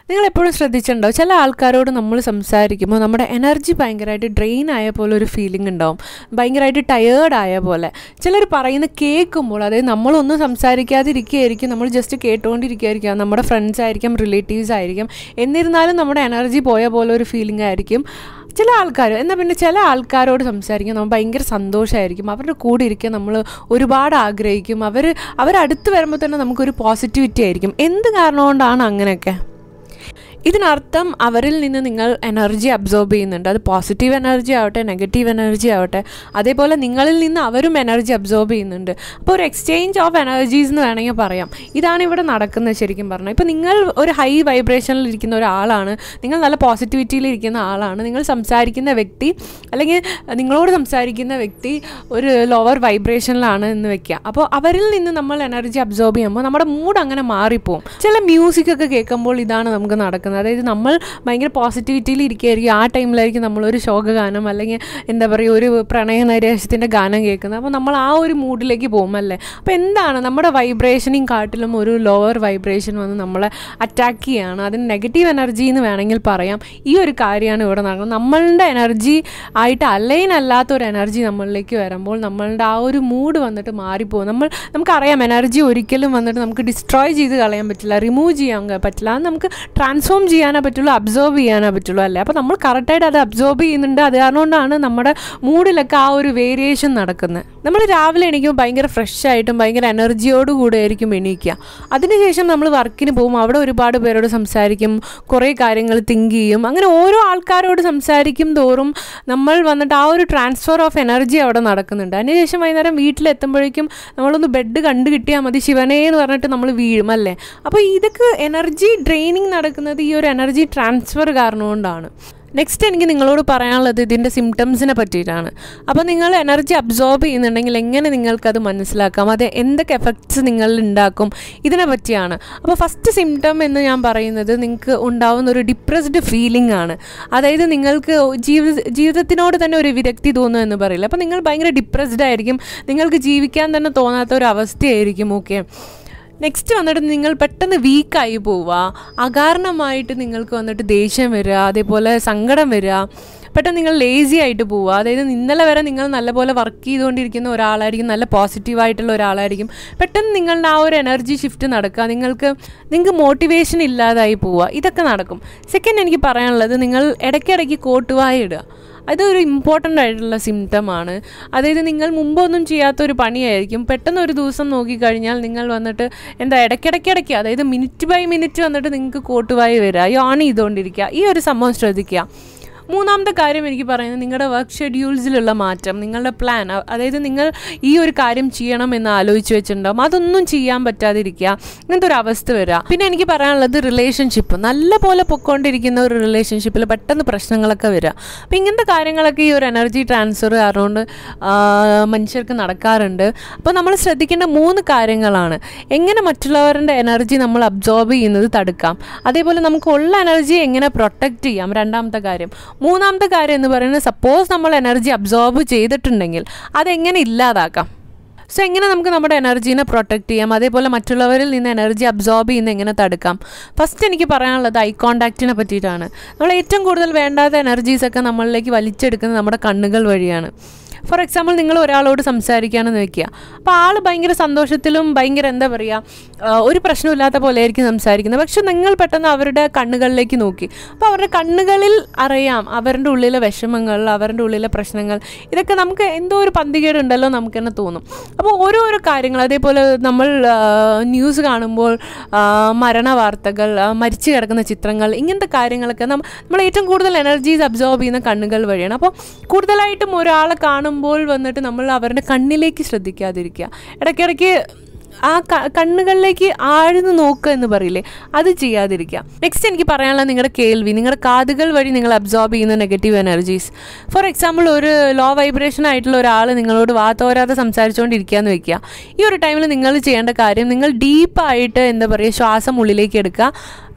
നിങ്ങൾ എപ്പോഴും ശ്രദ്ധിച്ചിട്ടുണ്ടോ ചില ആൾക്കാരോട് നമ്മൾ സംസാരിക്കുമ്പോൾ നമ്മുടെ എനർജി ഭയങ്കരമായിട്ട് ഡ്രെയിൻ ആയ പോലെ ഒരു ഫീലിംഗ് ഉണ്ടാവും ഭയങ്കരമായിട്ട് ടയേർഡ് ആയ പോലെ ചിലർ പറയുന്ന കേൾക്കുമ്പോൾ അതായത് നമ്മളൊന്നും സംസാരിക്കാതിരിക്കുകയായിരിക്കും നമ്മൾ ജസ്റ്റ് കേട്ടുകൊണ്ടിരിക്കുകയായിരിക്കും നമ്മുടെ ഫ്രണ്ട്സ് ആയിരിക്കും റിലേറ്റീവ്സ് ആയിരിക്കും എന്നിരുന്നാലും നമ്മുടെ എനർജി പോയ പോലെ ഒരു ഫീലിംഗ് ആയിരിക്കും ചില ആൾക്കാർ എന്നാൽ പിന്നെ ചില ആൾക്കാരോട് സംസാരിക്കാൻ നമ്മൾ ഭയങ്കര സന്തോഷമായിരിക്കും അവരുടെ കൂടെ ഇരിക്കാൻ നമ്മൾ ഒരുപാട് ആഗ്രഹിക്കും അവർ അവരടുത്ത് വരുമ്പോൾ തന്നെ നമുക്കൊരു പോസിറ്റിവിറ്റി ആയിരിക്കും എന്ത് കാരണം കൊണ്ടാണ് അങ്ങനെയൊക്കെ ഇതിനർത്ഥം അവരിൽ നിന്ന് നിങ്ങൾ എനർജി അബ്സോർബ് ചെയ്യുന്നുണ്ട് അത് പോസിറ്റീവ് എനർജി ആവട്ടെ നെഗറ്റീവ് എനർജി ആവട്ടെ അതേപോലെ നിങ്ങളിൽ നിന്ന് അവരും എനർജി അബ്സോർബ് ചെയ്യുന്നുണ്ട് അപ്പോൾ ഒരു എക്സ്ചേഞ്ച് ഓഫ് എനർജീസ് എന്ന് വേണമെങ്കിൽ പറയാം ഇതാണ് ഇവിടെ നടക്കുന്നത് ശരിക്കും പറഞ്ഞാൽ ഇപ്പോൾ നിങ്ങൾ ഒരു ഹൈ വൈബ്രേഷനിൽ ഇരിക്കുന്ന ഒരാളാണ് നിങ്ങൾ നല്ല പോസിറ്റിവിറ്റിയിൽ ഇരിക്കുന്ന ആളാണ് നിങ്ങൾ സംസാരിക്കുന്ന വ്യക്തി അല്ലെങ്കിൽ നിങ്ങളോട് സംസാരിക്കുന്ന വ്യക്തി ഒരു ലോവർ വൈബ്രേഷനിലാണ് എന്ന് വെക്കുക അപ്പോൾ അവരിൽ നിന്ന് നമ്മൾ എനർജി അബ്സോർബ് ചെയ്യുമ്പോൾ നമ്മുടെ മൂഡ് അങ്ങനെ മാറിപ്പോവും ചില മ്യൂസിക് ഒക്കെ കേൾക്കുമ്പോൾ ഇതാണ് നമുക്ക് നടക്കുന്നത് അതായത് നമ്മൾ ഭയങ്കര പോസിറ്റിവിറ്റിയിൽ ഇരിക്കുകയായിരിക്കും ആ ടൈമിലായിരിക്കും നമ്മളൊരു ശോകഗാനം അല്ലെങ്കിൽ എന്താ പറയുക ഒരു പ്രണയ നൈരാശ്യത്തിൻ്റെ ഗാനം കേൾക്കുന്നത് അപ്പോൾ നമ്മൾ ആ ഒരു മൂഡിലേക്ക് പോകും അല്ലേ അപ്പോൾ എന്താണ് നമ്മുടെ വൈബ്രേഷനിങ് കാട്ടിലും ഒരു ലോവർ വൈബ്രേഷൻ വന്ന് നമ്മളെ അറ്റാക്ക് ചെയ്യുകയാണ് അതിന് നെഗറ്റീവ് എനർജി എന്ന് വേണമെങ്കിൽ പറയാം ഈ ഒരു കാര്യമാണ് ഇവിടെ നടക്കുന്നത് നമ്മളുടെ എനർജി ആയിട്ട് അലൈൻ അല്ലാത്ത ഒരു എനർജി നമ്മളിലേക്ക് വരുമ്പോൾ നമ്മളുടെ ആ ഒരു മൂഡ് വന്നിട്ട് മാറിപ്പോകും നമ്മൾ നമുക്കറിയാം എനർജി ഒരിക്കലും വന്നിട്ട് നമുക്ക് ഡിസ്ട്രോയ് ചെയ്ത് കളയാൻ പറ്റില്ല റിമൂവ് ചെയ്യാൻ പറ്റില്ല അത് നമുക്ക് ട്രാൻസ്ഫോം ചെയ്യാനേ പറ്റുള്ളൂ അബ്സോർബ് ചെയ്യാനേ പറ്റുള്ളൂ അല്ലേ അപ്പോൾ നമ്മൾ കറക്റ്റായിട്ട് അത് അബ്സോർബ് ചെയ്യുന്നുണ്ട് അത് കാരണം കൊണ്ടാണ് നമ്മുടെ മൂഡിലൊക്കെ ആ ഒരു വേരിയേഷൻ നടക്കുന്നത് നമ്മൾ രാവിലെ എണീക്കുമ്പോൾ ഭയങ്കര ഫ്രഷ് ആയിട്ടും ഭയങ്കര എനർജിയോട് കൂടെ ആയിരിക്കും എണീക്കുക അതിനുശേഷം നമ്മൾ വർക്കിന് പോകും അവിടെ ഒരുപാട് പേരോട് സംസാരിക്കും കുറേ കാര്യങ്ങൾ തിങ്ക് ചെയ്യും അങ്ങനെ ഓരോ ആൾക്കാരോട് സംസാരിക്കും തോറും നമ്മൾ വന്നിട്ട് ആ ഒരു ട്രാൻസ്ഫർ ഓഫ് എനർജി അവിടെ നടക്കുന്നുണ്ട് അതിനുശേഷം വൈകുന്നേരം വീട്ടിലെത്തുമ്പോഴേക്കും നമ്മളൊന്ന് ബെഡ് കണ്ടു കിട്ടിയാൽ മതി ശിവനേ എന്ന് പറഞ്ഞിട്ട് നമ്മൾ വീഴും അല്ലേ അപ്പോൾ ഇതൊക്കെ എനർജി ഡ്രെയിനിങ് നടക്കുന്നത് ഈ ഒരു എനർജി ട്രാൻസ്ഫർ കാരണം കൊണ്ടാണ് നെക്സ്റ്റ് എനിക്ക് നിങ്ങളോട് പറയാനുള്ളത് ഇതിൻ്റെ സിംറ്റംസിനെ പറ്റിയിട്ടാണ് അപ്പോൾ നിങ്ങൾ എനർജി അബ്സോർബ് ചെയ്യുന്നുണ്ടെങ്കിൽ എങ്ങനെ നിങ്ങൾക്കത് മനസ്സിലാക്കാം അത് എന്തൊക്കെ എഫക്ട്സ് നിങ്ങളിൽ ഉണ്ടാക്കും ഇതിനെ പറ്റിയാണ് അപ്പോൾ ഫസ്റ്റ് സിംറ്റം എന്ന് ഞാൻ പറയുന്നത് നിങ്ങൾക്ക് ഉണ്ടാവുന്ന ഒരു ഡിപ്രസ്ഡ് ഫീലിംഗ് ആണ് അതായത് നിങ്ങൾക്ക് ജീവിത ജീവിതത്തിനോട് തന്നെ ഒരു വിരക്തി തോന്നുക എന്ന് പറയില്ല അപ്പോൾ നിങ്ങൾ ഭയങ്കര ഡിപ്രസ്ഡ് ആയിരിക്കും നിങ്ങൾക്ക് ജീവിക്കാൻ തന്നെ തോന്നാത്ത ഒരു അവസ്ഥയായിരിക്കും ഓക്കെ നെക്സ്റ്റ് വന്നിട്ട് നിങ്ങൾ പെട്ടെന്ന് വീക്കായി പോവുക അകാരണമായിട്ട് നിങ്ങൾക്ക് വന്നിട്ട് ദേഷ്യം വരിക അതേപോലെ സങ്കടം വരിക പെട്ടെന്ന് നിങ്ങൾ ലേസി ആയിട്ട് പോവുക അതായത് ഇന്നലെ വരെ നിങ്ങൾ നല്ലപോലെ വർക്ക് ചെയ്തുകൊണ്ടിരിക്കുന്ന ഒരാളായിരിക്കും നല്ല പോസിറ്റീവായിട്ടുള്ള ഒരാളായിരിക്കും പെട്ടെന്ന് നിങ്ങളുടെ ആ ഒരു എനർജി ഷിഫ്റ്റ് നടക്കുക നിങ്ങൾക്ക് നിങ്ങൾക്ക് മോട്ടിവേഷൻ ഇല്ലാതായി പോവുക ഇതൊക്കെ നടക്കും സെക്കൻഡ് എനിക്ക് പറയാനുള്ളത് നിങ്ങൾ ഇടയ്ക്കിടയ്ക്ക് കോട്ടുവായ ഇടുക അതൊരു ഇമ്പോർട്ടൻ്റ് ആയിട്ടുള്ള സിംറ്റമാണ് അതായത് നിങ്ങൾ മുമ്പൊന്നും ചെയ്യാത്ത ഒരു പണിയായിരിക്കും പെട്ടെന്ന് ഒരു ദിവസം നോക്കിക്കഴിഞ്ഞാൽ നിങ്ങൾ വന്നിട്ട് എന്താ ഇടയ്ക്കിടയ്ക്കിടയ്ക്ക് അതായത് മിനിറ്റ് ബൈ മിനിറ്റ് വന്നിട്ട് നിങ്ങൾക്ക് കോട്ടുവായി വരിക യോൺ ചെയ്തുകൊണ്ടിരിക്കുക ഈ ഒരു സംഭവം ശ്രദ്ധിക്കുക മൂന്നാമത്തെ കാര്യം എനിക്ക് പറയുന്നത് നിങ്ങളുടെ വർക്ക് ഷെഡ്യൂൾസിലുള്ള മാറ്റം നിങ്ങളുടെ പ്ലാൻ അതായത് നിങ്ങൾ ഈ ഒരു കാര്യം ചെയ്യണം എന്ന് ആലോചിച്ച് വെച്ചിട്ടുണ്ടാവും അതൊന്നും ചെയ്യാൻ പറ്റാതിരിക്കുക ഇങ്ങനത്തെ ഒരു അവസ്ഥ വരിക പിന്നെ എനിക്ക് പറയാനുള്ളത് റിലേഷൻഷിപ്പ് നല്ല പോലെ പൊക്കോണ്ടിരിക്കുന്ന ഒരു റിലേഷൻഷിപ്പിൽ പെട്ടെന്ന് പ്രശ്നങ്ങളൊക്കെ വരിക അപ്പം ഇങ്ങനത്തെ കാര്യങ്ങളൊക്കെ ഈ ഒരു എനർജി ട്രാൻസ്ഫർ കാരണം മനുഷ്യർക്ക് നടക്കാറുണ്ട് അപ്പോൾ നമ്മൾ ശ്രദ്ധിക്കേണ്ട മൂന്ന് കാര്യങ്ങളാണ് എങ്ങനെ മറ്റുള്ളവരുടെ എനർജി നമ്മൾ അബ്സോർബ് ചെയ്യുന്നത് തടുക്കാം അതേപോലെ നമുക്ക് ഉള്ള എനർജി എങ്ങനെ പ്രൊട്ടക്റ്റ് ചെയ്യാം രണ്ടാമത്തെ കാര്യം മൂന്നാമത്തെ കാര്യം എന്ന് പറയുന്നത് സപ്പോസ് നമ്മൾ എനർജി അബ്സോർബ് ചെയ്തിട്ടുണ്ടെങ്കിൽ അതെങ്ങനെ ഇല്ലാതാക്കാം സോ എങ്ങനെ നമുക്ക് നമ്മുടെ എനർജീനെ പ്രൊട്ടക്റ്റ് ചെയ്യാം അതേപോലെ മറ്റുള്ളവരിൽ നിന്ന് എനർജി അബ്സോർബ് ചെയ്യുന്ന എങ്ങനെ തടുക്കാം ഫസ്റ്റ് എനിക്ക് പറയാനുള്ളത് ഐ കോണ്ടാക്റ്റിനെ പറ്റിയിട്ടാണ് നമ്മൾ ഏറ്റവും കൂടുതൽ വേണ്ടാത്ത എനർജീസൊക്കെ നമ്മളിലേക്ക് വലിച്ചെടുക്കുന്നത് നമ്മുടെ കണ്ണുകൾ വഴിയാണ് ഫോർ എക്സാമ്പിൾ നിങ്ങൾ ഒരാളോട് സംസാരിക്കുകയാണെന്ന് വെക്കുക അപ്പോൾ ആൾ ഭയങ്കര സന്തോഷത്തിലും ഭയങ്കര എന്താ പറയുക ഒരു പ്രശ്നമില്ലാത്ത പോലെ ആയിരിക്കും സംസാരിക്കുന്നത് പക്ഷെ നിങ്ങൾ പെട്ടെന്ന് അവരുടെ കണ്ണുകളിലേക്ക് നോക്കി അപ്പോൾ അവരുടെ കണ്ണുകളിൽ അറിയാം അവരുടെ ഉള്ളിലെ വിഷമങ്ങൾ അവരുടെ ഉള്ളിലെ പ്രശ്നങ്ങൾ ഇതൊക്കെ നമുക്ക് എന്തോ ഒരു പന്തികേടുണ്ടല്ലോ നമുക്ക് തന്നെ തോന്നും അപ്പോൾ ഓരോരോ കാര്യങ്ങൾ അതേപോലെ നമ്മൾ ന്യൂസ് കാണുമ്പോൾ മരണ വാർത്തകൾ മരിച്ചു കിടക്കുന്ന ചിത്രങ്ങൾ ഇങ്ങനത്തെ കാര്യങ്ങളൊക്കെ നമ്മൾ ഏറ്റവും കൂടുതൽ എനർജീസ് അബ്സോർബ് ചെയ്യുന്ന കണ്ണുകൾ വഴിയാണ് അപ്പോൾ കൂടുതലായിട്ടും ഒരാളെ കാണുമ്പോൾ വന്നിട്ട് നമ്മൾ അവരുടെ കണ്ണിലേക്ക് ശ്രദ്ധിക്കാതിരിക്കുക ഇടയ്ക്കിടയ്ക്ക് ആ കണ്ണുകളിലേക്ക് ആഴ്ന്ന് നോക്കുക എന്ന് പറയില്ലേ അത് ചെയ്യാതിരിക്കുക നെക്സ്റ്റ് എനിക്ക് പറയാനുള്ളത് നിങ്ങളുടെ കേൾവി നിങ്ങളുടെ കാതുകൾ വഴി നിങ്ങൾ അബ്സോർബ് ചെയ്യുന്ന നെഗറ്റീവ് എനർജീസ് ഫോർ എക്സാമ്പിൾ ഒരു ലോ വൈബ്രേഷൻ ആയിട്ടുള്ള ഒരാൾ നിങ്ങളോട് വാത്തോരാതെ സംസാരിച്ചുകൊണ്ടിരിക്കുകയെന്ന് വെക്കുക ഈ ഒരു ടൈമിൽ നിങ്ങൾ ചെയ്യേണ്ട കാര്യം നിങ്ങൾ ഡീപ്പായിട്ട് എന്താ പറയുക ശ്വാസം ഉള്ളിലേക്ക് എടുക്കുക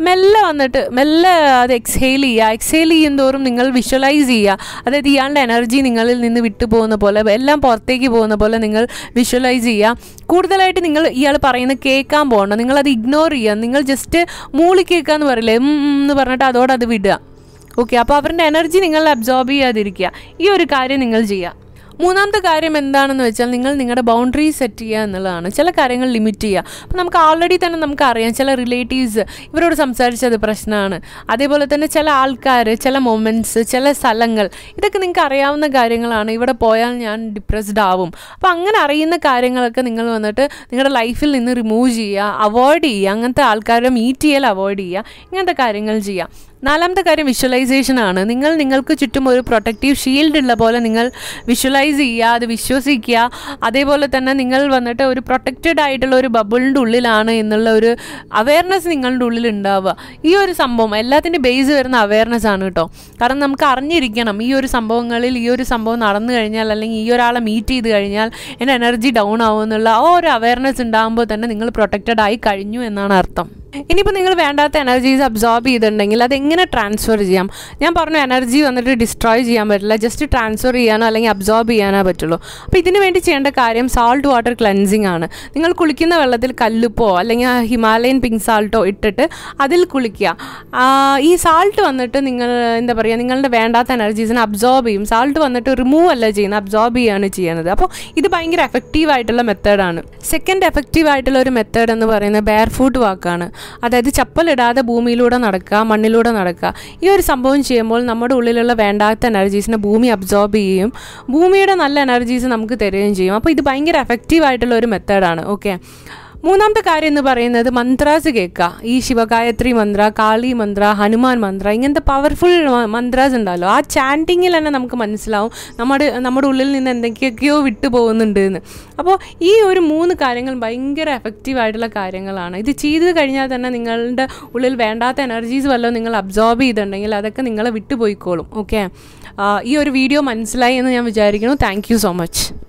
മെല്ലെ വന്നിട്ട് മെല്ലെ അത് എക്സ്ഹെയിൽ ചെയ്യുക എക്സ്ഹെയിൽ ചെയ്യും തോറും നിങ്ങൾ വിഷ്വലൈസ് ചെയ്യുക അതായത് ഇയാളുടെ എനർജി നിങ്ങളിൽ നിന്ന് വിട്ടു പോകുന്ന പോലെ എല്ലാം പുറത്തേക്ക് പോകുന്ന പോലെ നിങ്ങൾ വിഷ്വലൈസ് ചെയ്യുക കൂടുതലായിട്ട് നിങ്ങൾ ഇയാൾ പറയുന്നത് കേൾക്കാൻ പോകണം നിങ്ങളത് ഇഗ്നോർ ചെയ്യുക നിങ്ങൾ ജസ്റ്റ് മൂളി കേൾക്കുക എന്ന് പറയില്ലേ ഉം ഉം എന്ന് പറഞ്ഞിട്ട് അതോടെ അത് വിടുക ഓക്കെ അപ്പോൾ അവരുടെ എനർജി നിങ്ങൾ അബ്സോർബ് ചെയ്യാതിരിക്കുക ഈ ഒരു കാര്യം നിങ്ങൾ ചെയ്യുക മൂന്നാമത്തെ കാര്യം എന്താണെന്ന് വെച്ചാൽ നിങ്ങൾ നിങ്ങളുടെ ബൗണ്ടറി സെറ്റ് ചെയ്യുക എന്നുള്ളതാണ് ചില കാര്യങ്ങൾ ലിമിറ്റ് ചെയ്യുക അപ്പോൾ നമുക്ക് ഓൾറെഡി തന്നെ നമുക്ക് അറിയാം ചില റിലേറ്റീവ്സ് ഇവരോട് സംസാരിച്ചത് പ്രശ്നമാണ് അതേപോലെ തന്നെ ചില ആൾക്കാർ ചില മൊമെൻറ്റ്സ് ചില സ്ഥലങ്ങൾ ഇതൊക്കെ നിങ്ങൾക്ക് അറിയാവുന്ന കാര്യങ്ങളാണ് ഇവിടെ പോയാൽ ഞാൻ ഡിപ്രസ്ഡ് ആവും അപ്പോൾ അങ്ങനെ അറിയുന്ന കാര്യങ്ങളൊക്കെ നിങ്ങൾ വന്നിട്ട് നിങ്ങളുടെ ലൈഫിൽ നിന്ന് റിമൂവ് ചെയ്യുക അവോയ്ഡ് ചെയ്യുക അങ്ങനത്തെ ആൾക്കാരെ മീറ്റ് ചെയ്യൽ അവോയ്ഡ് ചെയ്യുക ഇങ്ങനത്തെ കാര്യങ്ങൾ ചെയ്യുക നാലാമത്തെ കാര്യം വിഷ്വലൈസേഷൻ ആണ് നിങ്ങൾ നിങ്ങൾക്ക് ചുറ്റും ഒരു പ്രൊട്ടക്റ്റീവ് ഷീൽഡ് ഉള്ള പോലെ നിങ്ങൾ വിഷ്വലൈസ് ചെയ്യുക അത് വിശ്വസിക്കുക അതേപോലെ തന്നെ നിങ്ങൾ വന്നിട്ട് ഒരു പ്രൊട്ടക്റ്റഡ് ആയിട്ടുള്ള ഒരു ബബിളിൻ്റെ ഉള്ളിലാണ് എന്നുള്ള ഒരു അവയർനെസ് നിങ്ങളുടെ ഉള്ളിൽ ഉണ്ടാവുക ഈ ഒരു സംഭവം എല്ലാത്തിൻ്റെ ബേസ് വരുന്ന അവയർനെസ് ആണ് കേട്ടോ കാരണം നമുക്ക് അറിഞ്ഞിരിക്കണം ഈ ഒരു സംഭവങ്ങളിൽ ഈ ഒരു സംഭവം നടന്നു കഴിഞ്ഞാൽ അല്ലെങ്കിൽ ഈ ഒരാളെ മീറ്റ് ചെയ്ത് കഴിഞ്ഞാൽ എൻ്റെ എനർജി ഡൗൺ ആവും എന്നുള്ള ആ ഒരു അവയർനെസ് ഉണ്ടാകുമ്പോൾ തന്നെ നിങ്ങൾ പ്രൊട്ടക്റ്റഡ് ആയി കഴിഞ്ഞു എന്നാണ് അർത്ഥം ഇനിയിപ്പോൾ നിങ്ങൾ വേണ്ടാത്ത എനർജീസ് അബ്സോർബ് ചെയ്തിട്ടുണ്ടെങ്കിൽ അതെങ്ങനെ ട്രാൻസ്ഫർ ചെയ്യാം ഞാൻ പറഞ്ഞു എനർജി വന്നിട്ട് ഡിസ്ട്രോയ് ചെയ്യാൻ പറ്റില്ല ജസ്റ്റ് ട്രാൻസ്ഫർ ചെയ്യാനോ അല്ലെങ്കിൽ അബ്സോർബ് ചെയ്യാനോ പറ്റുള്ളൂ അപ്പോൾ ഇതിന് വേണ്ടി ചെയ്യേണ്ട കാര്യം സാൾട്ട് വാട്ടർ ക്ലെൻസിങ് ആണ് നിങ്ങൾ കുളിക്കുന്ന വെള്ളത്തിൽ കല്ലുപ്പോ അല്ലെങ്കിൽ ഹിമാലയൻ പിങ്ക് സാൾട്ടോ ഇട്ടിട്ട് അതിൽ കുളിക്കുക ആ, ഈ സാൾട്ട് വന്നിട്ട് നിങ്ങൾ എന്താ പറയുക നിങ്ങളുടെ വേണ്ടാത്ത എനർജീസിനെ അബ്സോർബ് ചെയ്യും സാൾട്ട് വന്നിട്ട് റിമൂവ് അല്ല ചെയ്യുന്നത് അബ്സോർബ് ചെയ്യുകയാണ് ചെയ്യുന്നത് അപ്പോൾ ഇത് ഭയങ്കര എഫക്റ്റീവ് ആയിട്ടുള്ള മെത്തേഡാണ് സെക്കൻഡ് എഫക്റ്റീവ് ആയിട്ടുള്ള ഒരു മെത്തേഡ് എന്ന് പറയുന്നത് ബെയർ ഫുഡ് വാക്കാണ് അതായത് ചപ്പലിടാതെ ഭൂമിയിലൂടെ നടക്കുക മണ്ണിലൂടെ നടക്കുക ഈ ഒരു സംഭവം ചെയ്യുമ്പോൾ നമ്മുടെ ഉള്ളിലുള്ള വേണ്ടാത്ത എനർജീസിനെ ഭൂമി അബ്സോർബ് ചെയ്യും ഭൂമിയുടെ നല്ല എനർജീസ് നമുക്ക് തരികയും ചെയ്യും അപ്പോൾ ഇത് ഭയങ്കര എഫക്റ്റീവ് ആയിട്ടുള്ള ഒരു മെത്തേഡാണ് ഓക്കെ മൂന്നാമത്തെ കാര്യം എന്ന് പറയുന്നത് മന്ത്രാസ് കേൾക്കുക ഈ ശിവഗായത്രി മന്ത്ര കാളി മന്ത്ര ഹനുമാൻ മന്ത്ര ഇങ്ങനത്തെ പവർഫുൾ മന്ത്രാസ് ഉണ്ടല്ലോ ആ ചാൻറ്റിങ്ങിൽ തന്നെ നമുക്ക് മനസ്സിലാവും നമ്മുടെ നമ്മുടെ ഉള്ളിൽ നിന്ന് എന്തൊക്കെയൊക്കെയോ വിട്ടു പോകുന്നുണ്ട് എന്ന് അപ്പോൾ ഈ ഒരു മൂന്ന് കാര്യങ്ങൾ ഭയങ്കര എഫക്റ്റീവ് ആയിട്ടുള്ള കാര്യങ്ങളാണ് ഇത് ചെയ്ത് കഴിഞ്ഞാൽ തന്നെ നിങ്ങളുടെ ഉള്ളിൽ വേണ്ടാത്ത എനർജീസ് വല്ലതും നിങ്ങൾ അബ്സോർബ് ചെയ്തിട്ടുണ്ടെങ്കിൽ അതൊക്കെ നിങ്ങളെ വിട്ടുപോയിക്കോളും ഓക്കെ ഈ ഒരു വീഡിയോ മനസ്സിലായി എന്ന് ഞാൻ വിചാരിക്കുന്നു താങ്ക് യു സോ മച്ച്